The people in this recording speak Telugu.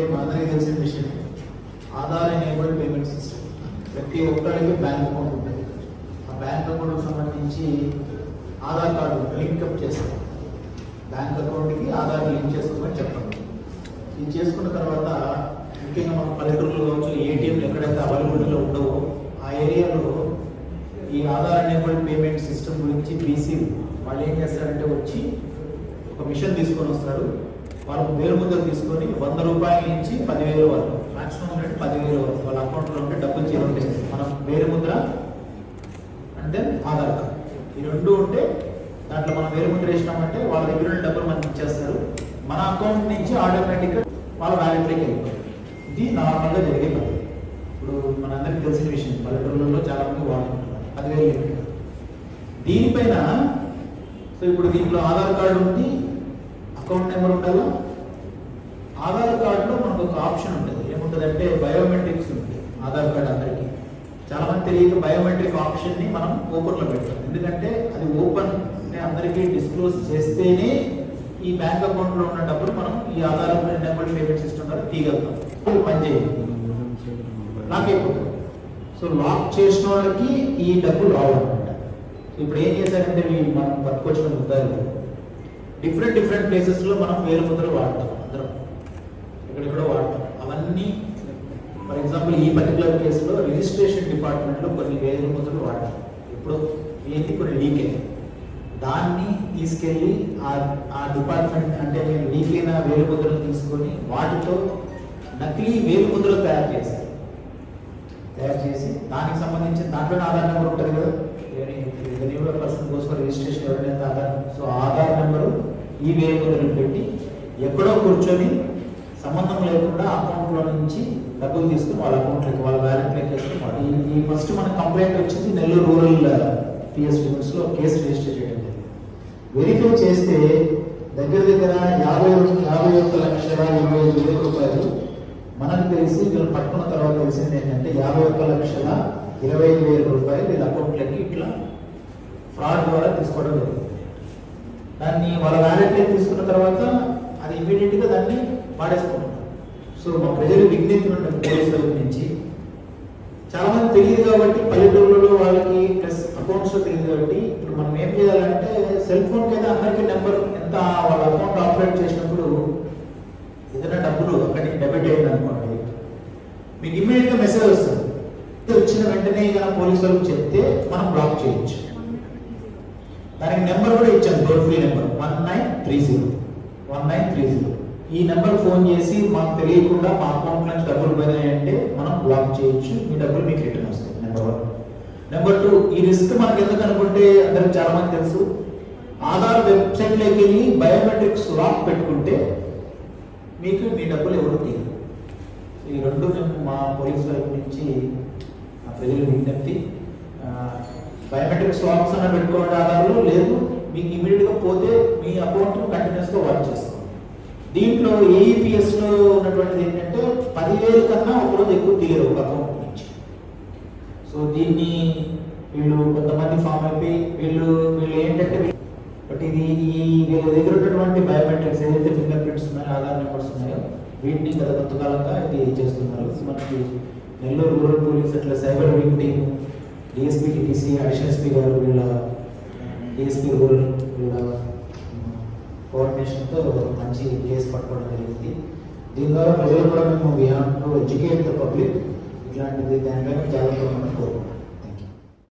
మనందరికీ తెలిసిన విషయం ఆధార్ ఎనేబుల్డ్ పేమెంట్ సిస్టమ్ ప్రతి ఒక్కరికి బ్యాంక్ అకౌంట్ ఉంటుంది ఆ బ్యాంక్ అకౌంట్కి సంబంధించి ఆధార్ కార్డు లింక్అప్ చేస్తాం బ్యాంక్ అకౌంట్కి ఆధార్ లింక్ చేసుకోమని చెప్పండి ఇది చేసుకున్న తర్వాత ముఖ్యంగా మన పల్లెటూరులో కావచ్చు ఏటీఎంలు ఎక్కడైతే అవైలబిలిటీలో ఉండవో ఆ ఏరియాలో ఈ ఆధార్ ఎనేబుల్డ్ పేమెంట్ సిస్టమ్ గురించి బీసీ వాళ్ళు ఏం చేస్తారంటే వచ్చి ఒక మిషన్ తీసుకొని వస్తారు వాళ్ళు వేలు ముద్ర తీసుకొని వంద రూపాయల నుంచి పదివేల వరకు మాక్సిమం రేట్ పదివేల వరకు వాళ్ళ అకౌంట్లో ఉంటే డబ్బులు చేరు మనం వేలు ముద్ర అంటే ఆధార్ కార్డ్ ఈ రెండు ఉంటే దాంట్లో మనం వేలు ముద్ర వేసినామంటే వాళ్ళ దగ్గర ఉన్న డబ్బులు మనకి ఇచ్చేస్తారు మన అకౌంట్ నుంచి ఆటోమేటిక్గా వాళ్ళ వ్యాలెట్లోకి వెళ్ళిపోతుంది ఇది నార్మల్గా జరిగే పని ఇప్పుడు మనందరికీ తెలిసిన విషయం పల్లెటూళ్ళలో చాలా మంది వాడుకుంటున్నారు పదివేలు లిమిట్ దీనిపైన సో ఇప్పుడు దీంట్లో ఆధార్ కార్డు ఉంది అకౌంట్ నెంబర్ ఉండాలా ఆధార్ కార్డులో మనకు ఒక ఆప్షన్ ఉంటుంది ఏముంటుంది అంటే బయోమెట్రిక్స్ ఉంటుంది ఆధార్ కార్డు అందరికీ చాలా మంది తెలియక బయోమెట్రిక్ ఆప్షన్ ని మనం ఓపెన్ లో పెడతాం ఎందుకంటే అది ఓపెన్ అందరికీ డిస్క్లోజ్ చేస్తేనే ఈ బ్యాంక్ అకౌంట్ లో ఉన్న డబ్బులు మనం ఈ ఆధార్ నెంబర్ పేమెంట్ సిస్టమ్ ద్వారా తీయగలుగుతాం ఇది పనిచేయదు లాక్ అయిపోతుంది సో లాక్ చేసిన వాళ్ళకి ఈ డబ్బులు రావాలన్నమాట సో ఇప్పుడు ఏం చేశారంటే వీళ్ళు మనం పట్టుకొచ్చిన ముద్దాలు డిఫరెంట్ డిఫరెంట్ ప్లేసెస్ లో మనం వేలు ముద్రలు వాడతాం అందరం ఎక్కడెక్కడో వాడతాం అవన్నీ ఫర్ ఎగ్జాంపుల్ ఈ పర్టికులర్ కేసులో రిజిస్ట్రేషన్ డిపార్ట్మెంట్ లో కొన్ని వేలు ముద్రలు వాడతాం ఇప్పుడు ఏంటి కొన్ని లీక్ అయ్యాయి దాన్ని తీసుకెళ్ళి ఆ ఆ డిపార్ట్మెంట్ అంటే నేను లీక్ అయిన వేలు ముద్రలు తీసుకొని వాటితో నకిలీ వేలు ముద్రలు తయారు చేశారు తయారు చేసి దానికి సంబంధించిన దాంట్లోనే ఆధార్ నెంబర్ ఉంటుంది కదా రెన్యూవల్ పర్సన్ కోసం రిజిస్ట్రేషన్ ఎవరైతే ఆధార్ సో ఆధార్ నెంబరు ఈ వేలు ముద్రలు పెట్టి ఎక్కడో కూర్చొని సంబంధం లేకుండా అకౌంట్లో నుంచి డబ్బులు తీసుకుని వాళ్ళ అకౌంట్లోకి వాళ్ళ వ్యాలెట్లోకి వేసుకుని వాళ్ళు ఈ- ఈ ఫస్ట్ మన కంప్లైంట్ వచ్చింది నెల్లూరు రూరల్ పిఎస్ లో కేసు రిజిస్టర్ చేయడం జరిగింది వెరిఫై చేస్తే దగ్గర దగ్గర యాభై యాభై ఒక్క లక్షల ఇరవై ఐదు వేల రూపాయలు మనకు తెలిసి వీళ్ళు పట్టుకున్న తర్వాత తెలిసింది ఏంటంటే యాభై ఒక్క లక్షల ఇరవై ఐదు వేల రూపాయలు వీళ్ళ అకౌంట్లకి ఇట్లా ఫ్రాడ్ ద్వారా తీసుకోవడం జరిగింది దాన్ని వాళ్ళ వ్యాలెట్లోకి తీసుకున్న తర్వాత అది ఇమీడియట్ గా దాన్ని వాడేసుకుంటున్నారు సో మా ప్రజలు విజ్ఞప్తి ఉంటుంది పోలీస్ వైపు నుంచి చాలా మంది తెలియదు కాబట్టి పల్లెటూళ్ళలో వాళ్ళకి ప్లస్ అకౌంట్స్ లో తెలియదు కాబట్టి ఇప్పుడు మనం ఏం చేయాలంటే సెల్ ఫోన్ కింద అందరికీ నెంబర్ ఎంత వాళ్ళ అకౌంట్ ఆపరేట్ చేసినప్పుడు ఏదైనా డబ్బులు అక్కడి నుంచి డెబిట్ అయింది అనుకోండి మీకు ఇమ్మీడియట్ గా మెసేజ్ వస్తుంది ఇది వచ్చిన వెంటనే కనుక పోలీసు వాళ్ళకి చెప్తే మనం బ్లాక్ చేయొచ్చు దానికి నెంబర్ కూడా ఇచ్చాను toll free number one nine three zero one nine three zero ఈ నెంబర్ ఫోన్ చేసి మాకు తెలియకుండా మా అకౌంట్ నుంచి డబ్బులు పోయినాయంటే మనం బ్లాక్ చేయొచ్చు మీ డబ్బులు మీకు రిటర్న్ వస్తాయి నెంబర్ వన్ నెంబర్ టూ ఈ రిస్క్ మనకి ఎందుకు అనుకుంటే అందరికి చాలా మంది తెలుసు ఆధార్ వెబ్సైట్లోకి వెళ్ళి బయోమెట్రిక్స్ లాక్ పెట్టుకుంటే మీకు మీ డబ్బులు ఎవరు తీయరు ఈ రెండు మేము మా పోలీస్ వైపు నుంచి మా ప్రజలు విజ్ఞప్తి బయోమెట్రిక్స్ లాక్స్ అన్న పెట్టుకోండి ఆధార్లో లేదు మీకు ఇమీడియట్ గా పోతే మీ అకౌంట్ కంటిన్యూస్ గా వర్క్ చేస్తాం దీంట్లో ఏఈపిఎస్ లో ఉన్నటువంటిది ఏంటంటే పదివేలు కన్నా ఒకరోజు ఎక్కువ తీయరు ఒక అకౌంట్ నుంచి సో దీన్ని వీళ్ళు కొంతమంది ఫామ్ అయిపోయి వీళ్ళు వీళ్ళు ఏంటంటే బట్ ఇది ఈ వీళ్ళ దగ్గర ఉన్నటువంటి బయోమెట్రిక్స్ ఏదైతే ఫింగర్ ప్రింట్స్ ఉన్నాయో ఆధార్ నెంబర్స్ ఉన్నాయో వీటిని గత కొంతకాలంగా ఇది చేస్తున్నారు మనకి నెల్లూరు రూరల్ పోలీస్ అట్లా cyber wing team DSP TTC additional SP గారు వీళ్ళ డిఎస్పీ రూరల్ వీళ్ళ కోఆర్డినేషన్తో మంచి కేసు పట్టుకోవడం జరిగింది దీని ద్వారా ప్రజలు కూడా మేము we have to educate the public ఇట్లాంటిది దానిపైన జాగ్రత్త మనం కోరుకుంటున్నాం